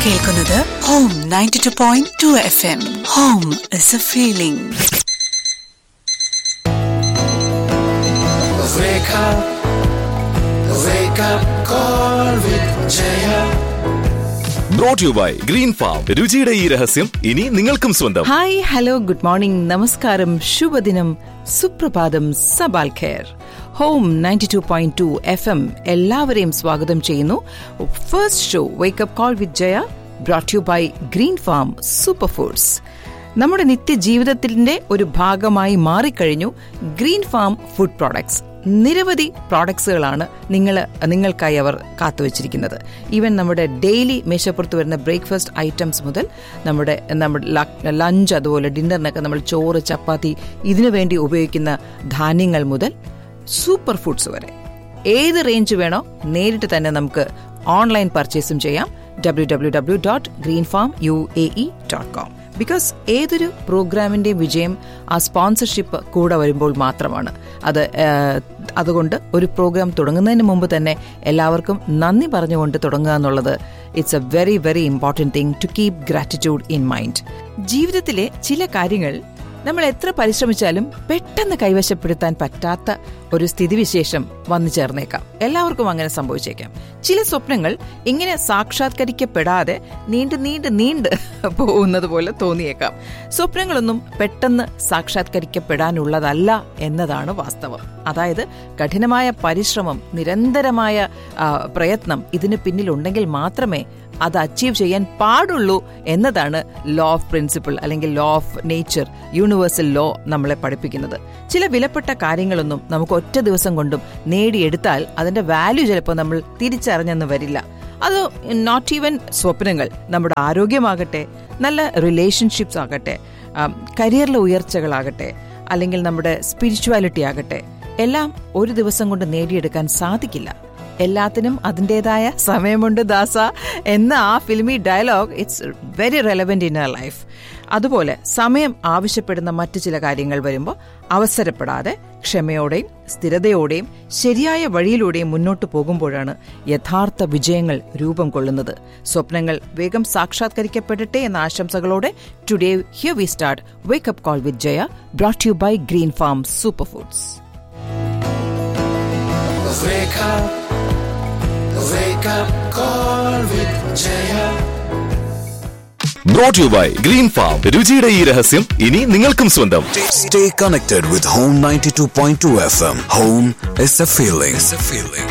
കേൾക്കുന്നത് home ninety two point two F M home is a feeling Wake up, wake up, call with Jaya. Brought you by Green Farm രുചിയുടെ ഈ രഹസ്യം ഇനി നിങ്ങൾക്കും സ്വന്തം hi hello good morning നമസ്കാരം ശുഭദിനം സുപ്രഭാതം സബാൽ ഖേർ home ninety two point two F M എല്ലാവരെയും സ്വാഗതം ചെയ്യുന്നു first show wake up call with Jaya brought you by Green Farm super foods നമ്മുടെ നിത്യജീവിതത്തിന്റെ ഒരു ഭാഗമായി മാറിക്കഴിഞ്ഞു ഗ്രീൻ ഫാം ഫുഡ് പ്രോഡക്ട്സ് നിരവധി പ്രോഡക്ട്സുകളാണ് നിങ്ങൾ നിങ്ങൾക്കായി അവർ കാത്തുവച്ചിരിക്കുന്നത് ഈവൻ നമ്മുടെ ഡെയിലി മേശപ്പുറത്ത് വരുന്ന ബ്രേക്ക്ഫാസ്റ്റ് ഐറ്റംസ് മുതൽ നമ്മുടെ നമ്മുടെ ലഞ്ച് അതുപോലെ ഡിന്നറിനൊക്കെ നമ്മൾ ചോറ് ചപ്പാത്തി ഇതിനു വേണ്ടി ഉപയോഗിക്കുന്ന ധാന്യങ്ങൾ മുതൽ സൂപ്പർ ഫുഡ്സ് വരെ ഏത് റേഞ്ച് വേണോ നേരിട്ട് തന്നെ നമുക്ക് ഓൺലൈൻ പർച്ചേസും ചെയ്യാം W W W dot Green Farm U A E dot com because ഏതൊരു പ്രോഗ്രാമിന്റെയും വിജയം ആ സ്പോൺസർഷിപ്പ് കൂടെ വരുമ്പോൾ മാത്രമാണ് അത് ഏഹ്, അതുകൊണ്ട് ഒരു പ്രോഗ്രാം തുടങ്ങുന്നതിന് മുമ്പ് തന്നെ എല്ലാവർക്കും നന്ദി പറഞ്ഞുകൊണ്ട് തുടങ്ങുക എന്നുള്ളത് it's a very very important thing to keep gratitude in mind ജീവിതത്തിലെ ചില കാര്യങ്ങൾ നമ്മൾ എത്ര പരിശ്രമിച്ചാലും പെട്ടെന്ന് കൈവശപ്പെടുത്താൻ പറ്റാത്ത ഒരു സ്ഥിതിവിശേഷം വന്നു ചേർന്നേക്കാം എല്ലാവർക്കും അങ്ങനെ സംഭവിച്ചേക്കാം ചില സ്വപ്നങ്ങൾ ഇങ്ങനെ സാക്ഷാത്കരിക്കപ്പെടാതെ നീണ്ട് നീണ്ട് നീണ്ട് പോകുന്നത് പോലെ തോന്നിയേക്കാം സ്വപ്നങ്ങളൊന്നും പെട്ടെന്ന് സാക്ഷാത്കരിക്കപ്പെടാനുള്ളതല്ല എന്നതാണ് വാസ്തവം അതായത് കഠിനമായ പരിശ്രമം നിരന്തരമായ ആ, പ്രയത്നം ഇതിന് പിന്നിലുണ്ടെങ്കിൽ മാത്രമേ അത് അച്ചീവ് ചെയ്യാൻ പാടുള്ളൂ എന്നതാണ് ലോ ഓഫ് പ്രിൻസിപ്പിൾ അല്ലെങ്കിൽ law of nature universal law നമ്മളെ പഠിപ്പിക്കുന്നത് ചില വിലപ്പെട്ട കാര്യങ്ങളൊന്നും നമുക്ക് ഒറ്റ ദിവസം കൊണ്ടും നേടിയെടുത്താൽ അതിന്റെ വാല്യൂ ചിലപ്പോൾ നമ്മൾ തിരിച്ചറിഞ്ഞെന്ന് വരില്ല അത് നോട്ട് ഈവൻ സ്വപ്നങ്ങൾ നമ്മുടെ ആരോഗ്യമാകട്ടെ നല്ല റിലേഷൻഷിപ്സ് ആകട്ടെ ആം, കരിയറിലെ ഉയർച്ചകളാകട്ടെ അല്ലെങ്കിൽ നമ്മുടെ സ്പിരിച്വാലിറ്റി ആകട്ടെ എല്ലാം ഒരു ദിവസം കൊണ്ട് നേടിയെടുക്കാൻ സാധിക്കില്ല എല്ലാത്തിനും അതിൻ്റെതായ സമയമുണ്ട് ദാസ എന്ന ആ filmy dialogue it's very relevant in our life അതുപോലെ സമയം ആവശ്യപ്പെടുന്ന മറ്റു ചില കാര്യങ്ങൾ വരുമ്പോൾ അവസരപ്പെടാതെ ക്ഷമയോടെയും സ്ഥിരതയോടെയും ശരിയായ വഴിയിലൂടെയും മുന്നോട്ട് പോകുമ്പോഴാണ് യഥാർത്ഥ വിജയങ്ങൾ രൂപം കൊള്ളുന്നത് സ്വപ്നങ്ങൾ വേഗം സാക്ഷാത്കരിക്കപ്പെടട്ടെ എന്ന ആശംസകളോടെ today here we start wake up call with Jaya brought you by Green Farm super foods Wake up, wake up, call with Jaya. Brought you by Green Farm രുചിയുടെ ഈ രഹസ്യം ഇനി നിങ്ങൾക്കും സ്വന്തം Stay connected with Home 92.2 FM. Home is a feeling. It's a feeling.